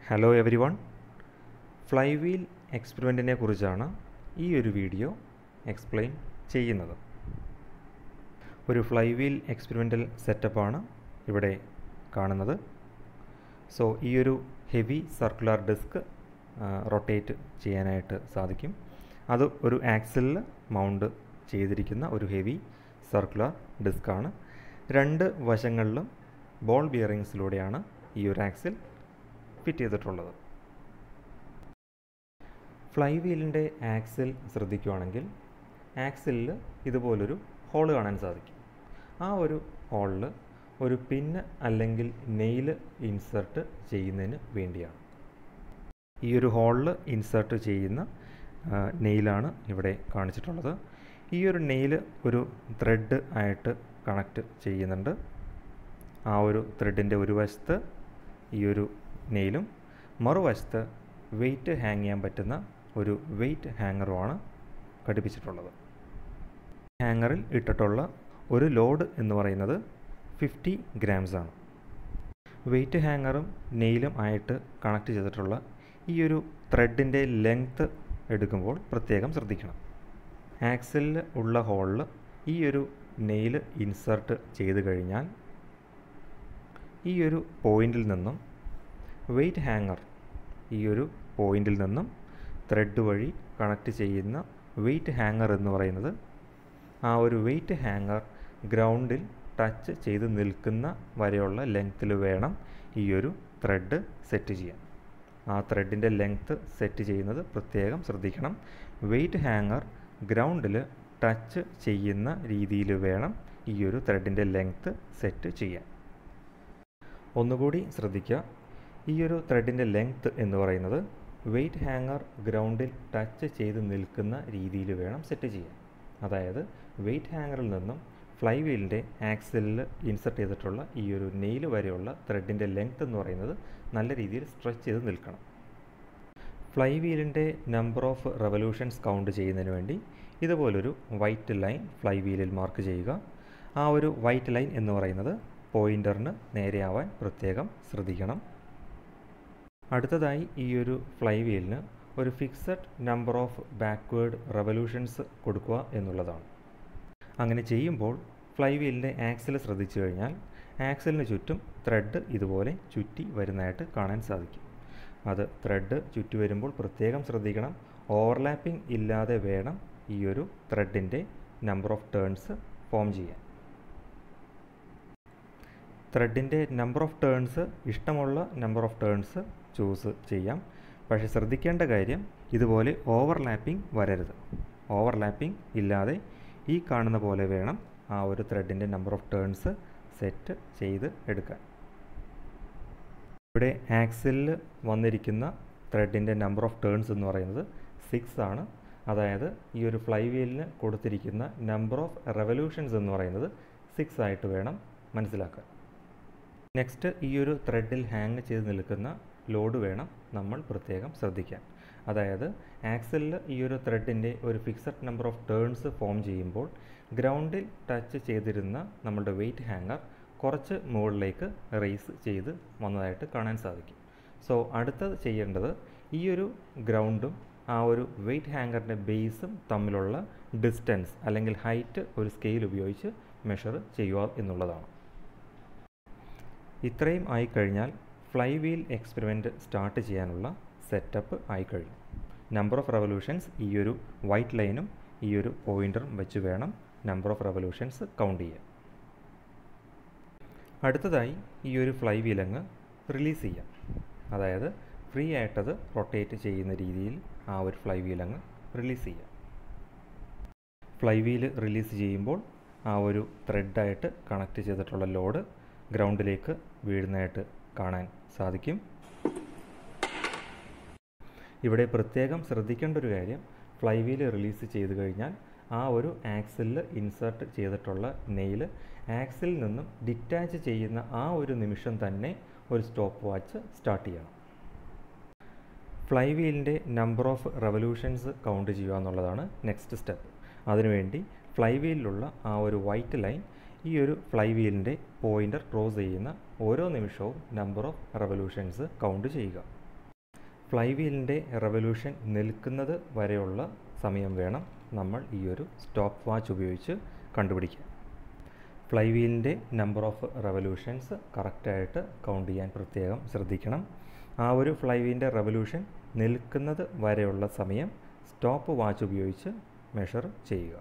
Hello everyone flywheel എക്സ്പെരിമെൻറ്റിനെ കുറിച്ചാണ് ഈ ഒരു വീഡിയോ എക്സ്പ്ലെയിൻ ചെയ്യുന്നത് ഒരു ഫ്ലൈ വീൽ എക്സ്പെരിമെൻ്റൽ സെറ്റപ്പാണ് ഇവിടെ കാണുന്നത് സോ ഈ ഒരു ഹെവി സർക്കുലർ ഡിസ്ക് റൊട്ടേറ്റ് ചെയ്യാനായിട്ട് സാധിക്കും അത് ഒരു ആക്സിലിൽ മൗണ്ട് ചെയ്തിരിക്കുന്ന ഒരു ഹെവി സർക്കുലർ ഡിസ്ക്കാണ് രണ്ട് വശങ്ങളിലും ബോൾ ബിയറിങ്സിലൂടെയാണ് ഈ ഒരു ആക്സിൽ ഫിറ്റ് ചെയ്തിട്ടുള്ളത് ഫ്ലൈ വീലിൻ്റെ ആക്സിൽ ശ്രദ്ധിക്കുകയാണെങ്കിൽ ആക്സിലിൽ ഇതുപോലൊരു ഹോൾ കാണാൻ സാധിക്കും ആ ഒരു ഹോളിൽ ഒരു പിന്ന് അല്ലെങ്കിൽ നെയിൽ ഇൻസർട്ട് ചെയ്യുന്നതിന് വേണ്ടിയാണ് ഈ ഒരു ഹോളിൽ ഇൻസർട്ട് ചെയ്യുന്ന നെയിലാണ് ഇവിടെ കാണിച്ചിട്ടുള്ളത് ഈ ഒരു നെയിൽ ഒരു ത്രെഡ് ആയിട്ട് കണക്റ്റ് ചെയ്യുന്നുണ്ട് ആ ഒരു ത്രെഡിൻ്റെ ഒരു വശത്ത് ഈ ഒരു നെയിലും മറുവശത്ത് വെയിറ്റ് ഹാങ് ചെയ്യാൻ പറ്റുന്ന ഒരു വെയിറ്റ് ഹാങ്ങറുമാണ് ഘടിപ്പിച്ചിട്ടുള്ളത് ഹാങ്ങറിൽ ഇട്ടിട്ടുള്ള ഒരു ലോഡ് എന്ന് പറയുന്നത് ഫിഫ്റ്റി ഗ്രാംസ് ആണ് വെയിറ്റ് ഹാങ്ങറും നെയിലും ആയിട്ട് കണക്ട് ചെയ്തിട്ടുള്ള ഈ ഒരു ത്രെഡിൻ്റെ ലെങ്ത്ത് എടുക്കുമ്പോൾ പ്രത്യേകം ശ്രദ്ധിക്കണം ആക്സിലിൽ ഉള്ള ഹോളിൽ ഈ ഒരു നെയിൽ ഇൻസർട്ട് ചെയ്ത് കഴിഞ്ഞാൽ ഈ ഒരു പോയിന്റിൽ നിന്നും വെയിറ്റ് ഹാങ്ങർ ഈ ഒരു പോയിന്റിൽ നിന്നും ത്രെഡ് വഴി കണക്ട് ചെയ്യുന്ന വെയിറ്റ് ഹാങ്ങർ എന്ന് പറയുന്നത് ആ ഒരു വെയിറ്റ് ഹാങ്ങർ ഗ്രൗണ്ടിൽ ടച്ച് ചെയ്ത് നിൽക്കുന്ന വരെയുള്ള ലെങ്ത്തിൽ വേണം ഈ ഒരു ത്രെഡ് സെറ്റ് ചെയ്യാൻ ആ ത്രെഡിൻ്റെ ലെങ്ത്ത് സെറ്റ് ചെയ്യുന്നത് പ്രത്യേകം ശ്രദ്ധിക്കണം വെയിറ്റ് ഹാങ്ങർ ഗ്രൗണ്ടിൽ ടച്ച് ചെയ്യുന്ന രീതിയിൽ വേണം ഈ ഒരു ത്രെഡിൻ്റെ ലെങ്ത്ത് സെറ്റ് ചെയ്യാൻ ഒന്നുകൂടി ശ്രദ്ധിക്കുക ഈ ഒരു ത്രെഡിൻ്റെ ലെങ്ത്ത് എന്ന് പറയുന്നത് വെയിറ്റ് ഹാങ്ങർ ഗ്രൗണ്ടിൽ ടച്ച് ചെയ്ത് നിൽക്കുന്ന രീതിയിൽ വേണം സെറ്റ് ചെയ്യാൻ അതായത് വെയിറ്റ് ഹാങ്ങറിൽ നിന്നും ഫ്ലൈ വീലിൻ്റെ ആക്സിലിൽ ഇൻസർട്ട് ചെയ്തിട്ടുള്ള ഈ ഒരു നെയിൽ വരെയുള്ള ത്രെഡിൻ്റെ ലെങ്ത്ത് എന്ന് പറയുന്നത് നല്ല രീതിയിൽ സ്ട്രെച്ച് ചെയ്ത് നിൽക്കണം ഫ്ലൈ വീലിൻ്റെ നമ്പർ ഓഫ് റെവല്യൂഷൻസ് കൗണ്ട് ചെയ്യുന്നതിന് വേണ്ടി ഇതുപോലൊരു വൈറ്റ് ലൈൻ ഫ്ലൈ വീലിൽ മാർക്ക് ചെയ്യുക ആ ഒരു വൈറ്റ് ലൈൻ എന്ന് പറയുന്നത് പോയിൻ്ററിന് നേരെയാവാൻ പ്രത്യേകം ശ്രദ്ധിക്കണം അടുത്തതായി ഈ ഒരു ഫ്ലൈ വീലിന് ഒരു fixed number of backward revolutions കൊടുക്കുക എന്നുള്ളതാണ് അങ്ങനെ ചെയ്യുമ്പോൾ ഫ്ലൈ വീലിൻ്റെ ആക്സിൽ ശ്രദ്ധിച്ചു കഴിഞ്ഞാൽ ആക്സിലിന് ചുറ്റും ത്രെഡ് ഇതുപോലെ ചുറ്റി വരുന്നതായിട്ട് കാണാൻ സാധിക്കും അത് ത്രെഡ് ചുറ്റി വരുമ്പോൾ പ്രത്യേകം ശ്രദ്ധിക്കണം ഓവർലാപ്പിംഗ് ഇല്ലാതെ വേണം ഈ ഒരു ത്രെഡിൻ്റെ നമ്പർ ഓഫ് ടേൺസ് ഫോം ചെയ്യാൻ ത്രെഡിൻ്റെ നമ്പർ ഓഫ് ടേൺസ് ഇഷ്ടമുള്ള നമ്പർ ഓഫ് ടേൺസ് ചൂസ് ചെയ്യാം പക്ഷേ ശ്രദ്ധിക്കേണ്ട കാര്യം ഇതുപോലെ ഓവർലാപ്പിംഗ് വരരുത് ഓവർലാപ്പിംഗ് ഇല്ലാതെ ഈ കാണുന്ന പോലെ വേണം ആ ഒരു ത്രെഡിൻ്റെ നമ്പർ ഓഫ് ടേൺസ് സെറ്റ് ചെയ്ത് എടുക്കാൻ ഇവിടെ ആക്സിലിൽ വന്നിരിക്കുന്ന ത്രെഡിൻ്റെ നമ്പർ ഓഫ് ടേൺസ് എന്ന് പറയുന്നത് സിക്സ് ആണ് അതായത് ഈ ഒരു ഫ്ലൈ വീലിന് കൊടുത്തിരിക്കുന്ന നമ്പർ ഓഫ് റെവല്യൂഷൻസ് എന്ന് പറയുന്നത് സിക്സ് ആയിട്ട് വേണം മനസ്സിലാക്കാൻ നെക്സ്റ്റ് ഈ ഒരു ത്രെഡിൽ ഹാങ് ചെയ്ത് നിൽക്കുന്ന ലോഡ് വേണം നമ്മൾ പ്രത്യേകം ശ്രദ്ധിക്കാൻ അതായത് ആക്സിലിൽ ഈ ഒരു ത്രെഡിൻ്റെ ഒരു fixed number of turns form ചെയ്യുമ്പോൾ ഗ്രൗണ്ടിൽ ടച്ച് ചെയ്തിരുന്ന നമ്മളുടെ വെയിറ്റ് ഹാങ്ങർ കുറച്ച് മുകളിലേക്ക് റേസ് ചെയ്ത് വന്നതായിട്ട് കാണാൻ സാധിക്കും സോ അടുത്തത് ചെയ്യേണ്ടത് ഈ ഒരു ഗ്രൗണ്ടും ആ ഒരു വെയിറ്റ് ഹാങ്ങറിൻ്റെ ബേസും തമ്മിലുള്ള ഡിസ്റ്റൻസ് അല്ലെങ്കിൽ ഹൈറ്റ് ഒരു സ്കെയിൽ ഉപയോഗിച്ച് മെഷർ ചെയ്യുക എന്നുള്ളതാണ് ഇത്രയും ആയിക്കഴിഞ്ഞാൽ ഫ്ലൈ വീൽ എക്സ്പെരിമെൻറ്റ് സ്റ്റാർട്ട് ചെയ്യാനുള്ള സെറ്റപ്പ് ആയിക്കഴിഞ്ഞു നമ്പർ ഓഫ് റെവല്യൂഷൻസ് ഈ ഒരു വൈറ്റ് ലൈനും ഈ ഒരു പോയിൻ്ററും വെച്ച് വേണം നമ്പർ ഓഫ് റെവല്യൂഷൻസ് കൗണ്ട് ചെയ്യാൻ അടുത്തതായി ഈ ഒരു ഫ്ലൈ വീൽ അങ്ങ് റിലീസ് ചെയ്യാം അതായത് ഫ്രീ ആയിട്ടത് റൊട്ടേറ്റ് ചെയ്യുന്ന രീതിയിൽ ആ ഒരു ഫ്ലൈ വീൽ അങ്ങ് റിലീസ് ചെയ്യാം ഫ്ലൈ വീൽ റിലീസ് ചെയ്യുമ്പോൾ ആ ഒരു ത്രെഡായിട്ട് കണക്ട് ചെയ്തിട്ടുള്ള ലോഡ് ഗ്രൗണ്ടിലേക്ക് വീഴുന്നതായിട്ട് കാണാൻ സാധിക്കും ഇവിടെ പ്രത്യേകം ശ്രദ്ധിക്കേണ്ട ഒരു കാര്യം ഫ്ലൈ വീൽ റിലീസ് ചെയ്ത് കഴിഞ്ഞാൽ ആ ഒരു ആക്സിലിൽ ഇൻസർട്ട് ചെയ്തിട്ടുള്ള നെയിൽ ആക്സിലിൽ നിന്നും ഡിറ്റാച്ച് ചെയ്യുന്ന ആ ഒരു നിമിഷം തന്നെ ഒരു സ്റ്റോപ്പ് വാച്ച് സ്റ്റാർട്ട് ചെയ്യണം ഫ്ലൈ വീലിൻ്റെ നമ്പർ ഓഫ് റെവല്യൂഷൻസ് കൗണ്ട് ചെയ്യുക എന്നുള്ളതാണ് നെക്സ്റ്റ് സ്റ്റെപ്പ് അതിനുവേണ്ടി ഫ്ലൈ വീലിലുള്ള ആ ഒരു വൈറ്റ് ലൈൻ ഈ ഒരു ഫ്ലൈ വീലിൻ്റെ പോയിൻ്റർ ക്രോസ് ചെയ്യുന്ന ഓരോ നിമിഷവും നമ്പർ ഓഫ് റെവല്യൂഷൻസ് കൗണ്ട് ചെയ്യുക ഫ്ലൈ വീലിൻ്റെ റെവല്യൂഷൻ നിൽക്കുന്നത് വരെയുള്ള സമയം വേണം നമ്മൾ ഈ ഒരു സ്റ്റോപ്പ് വാച്ച് ഉപയോഗിച്ച് കണ്ടുപിടിക്കാൻ ഫ്ലൈ വീലിൻ്റെ നമ്പർ ഓഫ് റെവല്യൂഷൻസ് കറക്റ്റായിട്ട് കൗണ്ട് ചെയ്യാൻ പ്രത്യേകം ശ്രദ്ധിക്കണം ആ ഒരു ഫ്ലൈ വീലിൻ്റെ റെവല്യൂഷൻ നിൽക്കുന്നത് വരെയുള്ള സമയം സ്റ്റോപ്പ് വാച്ച് ഉപയോഗിച്ച് മെഷർ ചെയ്യുക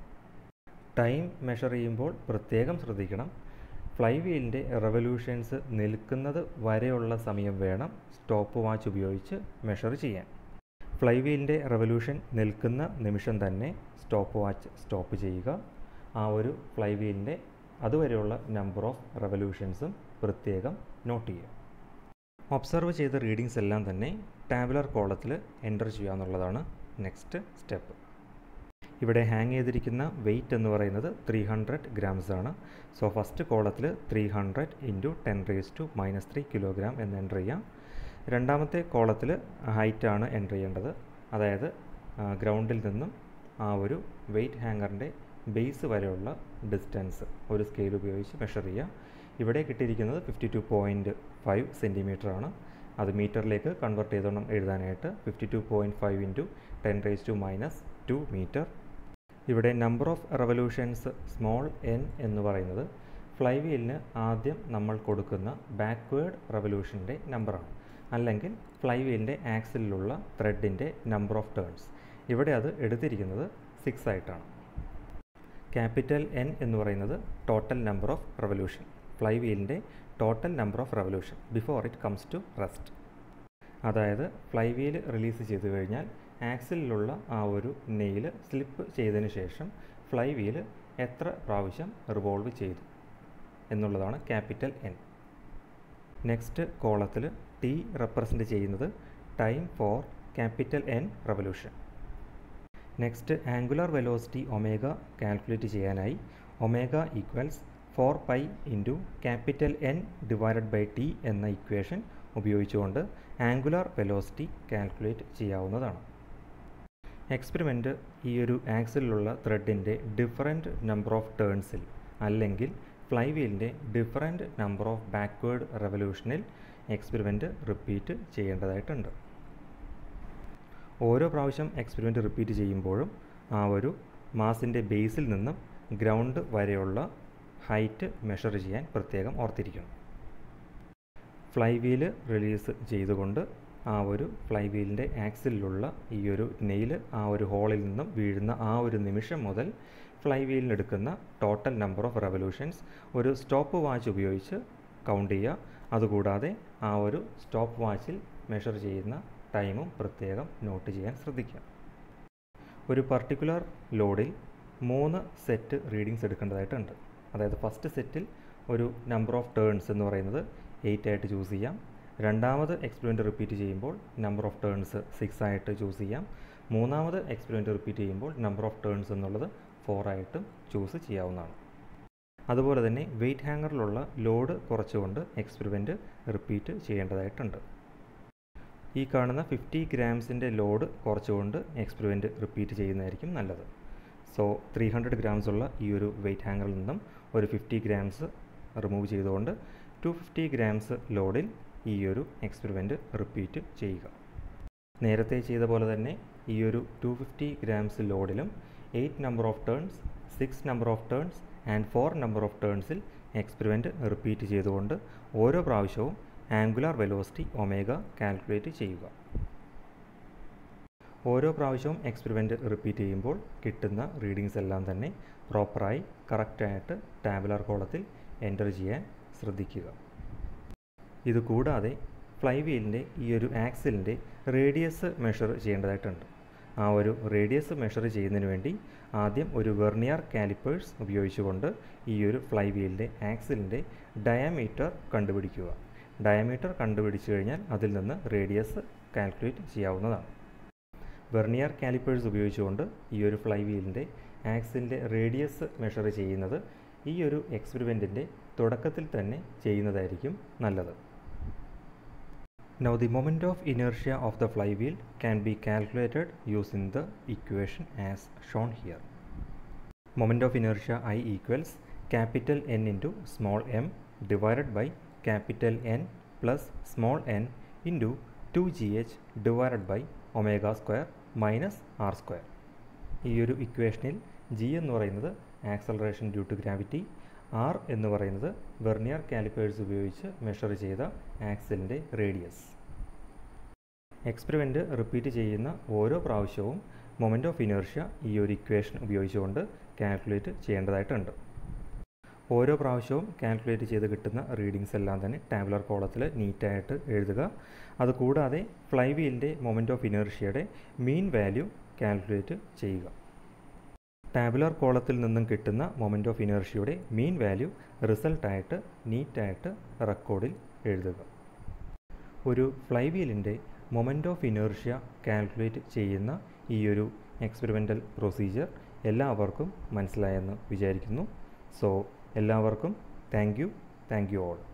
ടൈം മെഷർ ചെയ്യുമ്പോൾ പ്രത്യേകം ശ്രദ്ധിക്കണം ഫ്ലൈ വീലിൻ്റെ റെവല്യൂഷൻസ് നിൽക്കുന്നത് വരെയുള്ള സമയം വേണം സ്റ്റോപ്പ് വാച്ച് ഉപയോഗിച്ച് മെഷർ ചെയ്യാൻ ഫ്ലൈ വീലിൻ്റെ റെവല്യൂഷൻ നിൽക്കുന്ന നിമിഷം തന്നെ സ്റ്റോപ്പ് വാച്ച് സ്റ്റോപ്പ് ചെയ്യുക ആ ഒരു ഫ്ലൈ വീലിൻ്റെ അതുവരെയുള്ള നമ്പർ ഓഫ് റെവല്യൂഷൻസും പ്രത്യേകം നോട്ട് ചെയ്യുക ഒബ്സർവ് ചെയ്ത റീഡിങ്സ് എല്ലാം തന്നെ ടാബുലർ കോളത്തിൽ എൻ്റർ ചെയ്യുക എന്നുള്ളതാണ് നെക്സ്റ്റ് സ്റ്റെപ്പ് ഇവിടെ ഹാങ് ചെയ്തിരിക്കുന്ന വെയിറ്റ് എന്ന് പറയുന്നത് ത്രീ ഹൺഡ്രഡ് ഗ്രാംസ് ആണ് സോ ഫസ്റ്റ് കോളത്തിൽ three hundred into ten raise to minus three kilogram എന്ന് എൻ്റർ ചെയ്യാം രണ്ടാമത്തെ കോളത്തിൽ ഹൈറ്റാണ് എൻ്റർ ചെയ്യേണ്ടത് അതായത് ഗ്രൗണ്ടിൽ നിന്നും ആ ഒരു വെയിറ്റ് ഹാങ്ങറിൻ്റെ ബേസ് വരെയുള്ള ഡിസ്റ്റൻസ് ഒരു സ്കെയിൽ ഉപയോഗിച്ച് മെഷർ ചെയ്യുക ഇവിടെ കിട്ടിയിരിക്കുന്നത് fifty two point five centimetre ആണ് അത് മീറ്ററിലേക്ക് കൺവെർട്ട് ചെയ്തോണം എഴുതാനായിട്ട് fifty two point five into ten raise to minus two metre ഇവിടെ number of revolutions small N എന്ന് പറയുന്നത് ഫ്ലൈ വീലിന് ആദ്യം നമ്മൾ കൊടുക്കുന്ന ബാക്ക്വേർഡ് റെവല്യൂഷൻ്റെ നമ്പറാണ് അല്ലെങ്കിൽ ഫ്ലൈ വീലിൻ്റെ ആക്സിലുള്ള ത്രെഡിൻ്റെ നമ്പർ ഓഫ് ടേൺസ് ഇവിടെ അത് എടുത്തിരിക്കുന്നത് സിക്സ് ആയിട്ടാണ് ക്യാപിറ്റൽ എൻ എന്ന് പറയുന്നത് ടോട്ടൽ നമ്പർ ഓഫ് റെവല്യൂഷൻ ഫ്ലൈ വീലിൻ്റെ total number of revolution before it comes to rest അതായത് ഫ്ലൈ വീൽ റിലീസ് ചെയ്തു കഴിഞ്ഞാൽ ആക്സിലുള്ള ആ ഒരു നെയിൽ സ്ലിപ്പ് ചെയ്തതിന് ശേഷം ഫ്ലൈ വീല് എത്ര പ്രാവശ്യം റിവോൾവ് ചെയ്തു എന്നുള്ളതാണ് ക്യാപിറ്റൽ എൻ നെക്സ്റ്റ് കോളത്തിൽ ടി റെപ്രസെൻ്റ് ചെയ്യുന്നത് time for capital N revolution next angular velocity omega calculate ചെയ്യാനായി omega equals four pi into capital N divided by T എന്ന ഇക്വേഷൻ ഉപയോഗിച്ചുകൊണ്ട് ആംഗുലർ വെലോസിറ്റി കാൽക്കുലേറ്റ് ചെയ്യാവുന്നതാണ് എക്സ്പെരിമെൻറ്റ് ഈ ഒരു ആക്സിലുള്ള ത്രെഡിൻ്റെ ഡിഫറെൻറ്റ് നമ്പർ ഓഫ് ടേൺസിൽ അല്ലെങ്കിൽ ഫ്ലൈ വീലിൻ്റെ ഡിഫറെൻറ്റ് നമ്പർ ഓഫ് ബാക്ക്വേർഡ് റെവല്യൂഷനിൽ എക്സ്പെരിമെൻറ്റ് റിപ്പീറ്റ് ചെയ്യേണ്ടതായിട്ടുണ്ട് ഓരോ പ്രാവശ്യം എക്സ്പെരിമെൻറ്റ് റിപ്പീറ്റ് ചെയ്യുമ്പോഴും ആ ഒരു മാസിൻ്റെ ബേസിൽ നിന്നും ഗ്രൗണ്ട് വരെയുള്ള ഹൈറ്റ് മെഷർ ചെയ്യാൻ പ്രത്യേകം ഓർത്തിരിക്കണം ഫ്ലൈ വീല് റിലീസ് ചെയ്തുകൊണ്ട് ആ ഒരു ഫ്ലൈ വീലിൻ്റെ ആക്സിലുള്ള ഈ ഒരു നെയിൽ ആ ഒരു ഹോളിൽ നിന്നും വീഴുന്ന ആ ഒരു നിമിഷം മുതൽ ഫ്ലൈ വീലിനെടുക്കുന്ന ടോട്ടൽ നമ്പർ ഓഫ് റെവല്യൂഷൻസ് ഒരു സ്റ്റോപ്പ് വാച്ച് ഉപയോഗിച്ച് കൗണ്ട് ചെയ്യുക അതുകൂടാതെ ആ ഒരു സ്റ്റോപ്പ് വാച്ചിൽ മെഷർ ചെയ്യുന്ന ടൈമും പ്രത്യേകം നോട്ട് ചെയ്യാൻ ശ്രദ്ധിക്കുക ഒരു പർട്ടിക്കുലർ ലോഡിൽ മൂന്ന് സെറ്റ് റീഡിങ്സ് എടുക്കേണ്ടതായിട്ടുണ്ട് അതായത് ഫസ്റ്റ് സെറ്റിൽ ഒരു നമ്പർ ഓഫ് ടേൺസ് എന്ന് പറയുന്നത് എയ്റ്റ് ആയിട്ട് ചൂസ് ചെയ്യാം രണ്ടാമത് എക്സ്പെരിമെൻറ്റ് റിപ്പീറ്റ് ചെയ്യുമ്പോൾ നമ്പർ ഓഫ് ടേൺസ് സിക്സ് ആയിട്ട് ചൂസ് ചെയ്യാം മൂന്നാമത് എക്സ്പെരിമെൻറ്റ് റിപ്പീറ്റ് ചെയ്യുമ്പോൾ നമ്പർ ഓഫ് ടേൺസ് എന്നുള്ളത് ഫോർ ആയിട്ടും ചൂസ് ചെയ്യാവുന്നതാണ് അതുപോലെ തന്നെ വെയിറ്റ് ഹാങ്ങറിലുള്ള ലോഡ് കുറച്ചുകൊണ്ട് എക്സ്പെരിമെൻറ്റ് റിപ്പീറ്റ് ചെയ്യേണ്ടതായിട്ടുണ്ട് ഈ കാണുന്ന ഫിഫ്റ്റി ഗ്രാംസിൻ്റെ ലോഡ് കുറച്ചുകൊണ്ട് എക്സ്പെരിമെൻറ്റ് റിപ്പീറ്റ് ചെയ്യുന്നതായിരിക്കും നല്ലത് സോ ത്രീ ഹൺഡ്രഡ് ഗ്രാംസ് ഉള്ള ഈ ഒരു വെയിറ്റ് ഹാങ്ങറിൽ നിന്നും ഒരു ഫിഫ്റ്റി ഗ്രാംസ് റിമൂവ് ചെയ്തുകൊണ്ട് ടു ഫിഫ്റ്റി ഗ്രാംസ് ലോഡിൽ ഈ ഒരു എക്സ്പെരിമെൻറ്റ് റിപ്പീറ്റ് ചെയ്യുക നേരത്തെ ചെയ്ത പോലെ തന്നെ ഈ ഒരു ടു ഫിഫ്റ്റി ഗ്രാംസ് ലോഡിലും eight number of turns six number of turns and four number of ടേൺസിൽ എക്സ്പെരിമെൻറ്റ് റിപ്പീറ്റ് ചെയ്തുകൊണ്ട് ഓരോ പ്രാവശ്യവും ആംഗുലാർ വെലോസിറ്റി ഒമേഗ കാൽക്കുലേറ്റ് ചെയ്യുക ഓരോ പ്രാവശ്യവും എക്സ്പെരിമെൻറ്റ് റിപ്പീറ്റ് ചെയ്യുമ്പോൾ കിട്ടുന്ന റീഡിങ്സ് എല്ലാം തന്നെ പ്രോപ്പറായി കറക്റ്റായിട്ട് ടാബുലർ കോളത്തിൽ എൻ്റർ ചെയ്യാൻ ശ്രദ്ധിക്കുക ഇത് കൂടാതെ ഫ്ലൈ വീലിൻ്റെ ഈ ഒരു ആക്സിലിൻ്റെ റേഡിയസ് മെഷർ ചെയ്യേണ്ടതായിട്ടുണ്ട് ആ ഒരു റേഡിയസ് മെഷർ ചെയ്യുന്നതിന് വേണ്ടി ആദ്യം ഒരു വെർണിയർ കാലിപ്പേഴ്സ് ഉപയോഗിച്ചുകൊണ്ട് ഈ ഒരു ഫ്ലൈ വീലിൻ്റെ ആക്സിലിൻ്റെ ഡയമീറ്റർ കണ്ടുപിടിക്കുക ഡയമീറ്റർ കണ്ടുപിടിച്ചു കഴിഞ്ഞാൽ അതിൽ നിന്ന് റേഡിയസ് കാൽക്കുലേറ്റ് ചെയ്യാവുന്നതാണ് വെർണിയർ കാലിപ്പേഴ്സ് ഉപയോഗിച്ചുകൊണ്ട് ഈ ഒരു ഫ്ലൈ വീലിൻ്റെ ആക്സിലിൻ്റെ റേഡിയസ് മെഷർ ചെയ്യുന്നത് ഈ ഒരു എക്സ്പെരിമെൻറ്റിൻ്റെ തുടക്കത്തിൽ തന്നെ ചെയ്യുന്നതായിരിക്കും നല്ലത് Now the moment of inertia of the flywheel can be calculated using the equation as shown here. Moment of inertia I equals capital N into small m divided by capital N plus small n into two g h divided by omega square minus r square ഈ ഒരു ഇക്വേഷനിൽ g എന്ന് പറയുന്നത് acceleration due to gravity r എന്ന് പറയുന്നത് vernier callipers ഉപയോഗിച്ച് measure ചെയ്ത ആക്സിലിൻ്റെ radius experiment repeat ചെയ്യുന്ന ഓരോ പ്രാവശ്യവും മൊമെൻ്റ് ഓഫ് ഇനേർഷ്യ ഈ ഒരു ഇക്വേഷൻ ഉപയോഗിച്ചുകൊണ്ട് കാൽക്കുലേറ്റ് ചെയ്യേണ്ടതായിട്ടുണ്ട് ഓരോ പ്രാവശ്യവും കാൽക്കുലേറ്റ് ചെയ്ത് കിട്ടുന്ന റീഡിങ്സ് എല്ലാം തന്നെ ടാബുലർ കോളത്തിൽ നീറ്റായിട്ട് എഴുതുക അതുകൂടാതെ ഫ്ലൈ വീലിൻ്റെ മൊമെൻ്റ് ഓഫ് ഇനേർഷ്യയുടെ മീൻ വാല്യൂ കാൽക്കുലേറ്റ് ചെയ്യുക ടാബുലർ കോളത്തിൽ നിന്നും കിട്ടുന്ന മൊമെൻ്റ് ഓഫ് ഇനേർഷ്യയുടെ മീൻ വാല്യൂ റിസൾട്ടായിട്ട് നീറ്റായിട്ട് റെക്കോർഡിൽ എഴുതുക ഒരു ഫ്ലൈ വീലിൻ്റെ മൊമെൻ്റ് ഓഫ് ഇനേർഷ്യ കാൽക്കുലേറ്റ് ചെയ്യുന്ന ഈ ഒരു എക്സ്പെരിമെൻ്റൽ പ്രൊസീജിയർ എല്ലാവർക്കും മനസ്സിലായെന്ന് വിചാരിക്കുന്നു സോ എല്ലാവർക്കും thank you thank you all